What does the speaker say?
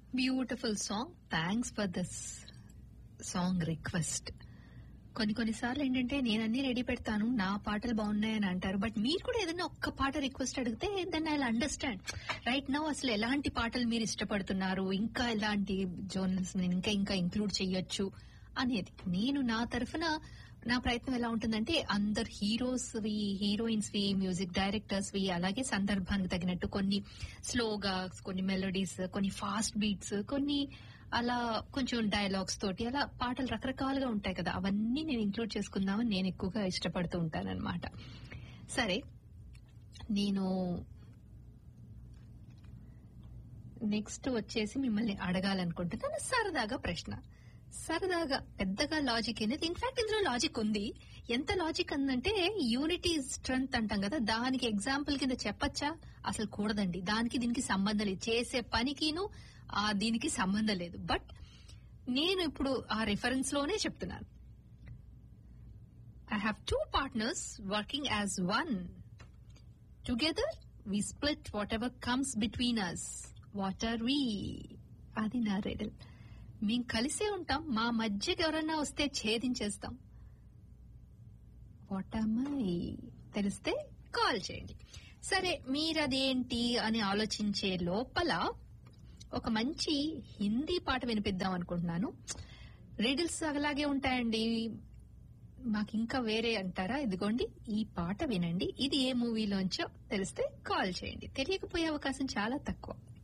beautiful song thanks for this song request కొన్ని కొన్నిసార్లు ఏంటంటే నేను అన్ని రెడీ పెడతాను నా పాటలు బాగున్నాయని అంటారు బట్ మీరు కూడా ఏదైనా ఒక్క పాట రిక్వెస్ట్ అడిగితే then I understand right now అసలు ఎలాంటి పాటలు మీరు ఇష్టపడుతున్నారు ఇంకా ఎలాంటి జోనల్స్ నేను ఇంకా ఇంకా ఇంక్లూడ్ చేయొచ్చు అనేది నేను నా తరఫున నా ప్రయత్నం ఎలా ఉంటుందంటే అందరు హీరోస్ వి హీరోయిన్స్ వి మ్యూజిక్ డైరెక్టర్స్ వి అలాగే సందర్భానికి తగినట్టు కొన్ని స్లోగా కొన్ని మెలోడీస్ కొన్ని ఫాస్ట్ బీట్స్ కొన్ని అలా కొంచెం డైలాగ్స్ తోటి అలా పాటలు రకరకాలుగా ఉంటాయి కదా అవన్నీ నేను ఇంక్లూడ్ చేసుకుందామని నేను ఎక్కువగా ఇష్టపడుతూ ఉంటానన్నమాట సరే నేను నెక్స్ట్ వచ్చేసి మిమ్మల్ని అడగాలనుకుంటున్నాను సరదాగా ప్రశ్న సరదాగా పెద్దగా లాజిక్ అనేది ఇన్ఫాక్ట్ ఇందులో లాజిక్ ఉంది ఎంత లాజిక్ అందంటే యూనిటీ స్ట్రెంగ్త్ అంటాం కదా దానికి ఎగ్జాంపుల్ కింద చెప్పచ్చా అసలు కూడదండి దానికి దీనికి సంబంధం లేదు చేసే పనికిను ఆ దీనికి సంబంధం లేదు బట్ నేను ఇప్పుడు ఆ రిఫరెన్స్ లోనే చెప్తున్నాను I have two partners working as one together we split whatever comes between us what are we అది నా రెడల్ మేం కలిసే ఉంటాం మా మధ్యకి ఎవరన్నా వస్తే ఛేదించేస్తాం వాటమై తెలిస్తే కాల్ చేయండి సరే మీరదేంటి అని ఆలోచించే లోపల ఒక మంచి హిందీ పాట వినిపిద్దాం అనుకుంటున్నాను రిడిల్స్ అలాగే ఉంటాయండి మాకు ఇంకా వేరే అంటారా ఇదిగోండి ఈ పాట వినండి ఇది ఏ మూవీలోంచో తెలిస్తే కాల్ చేయండి తెలియకపోయే అవకాశం చాలా తక్కువ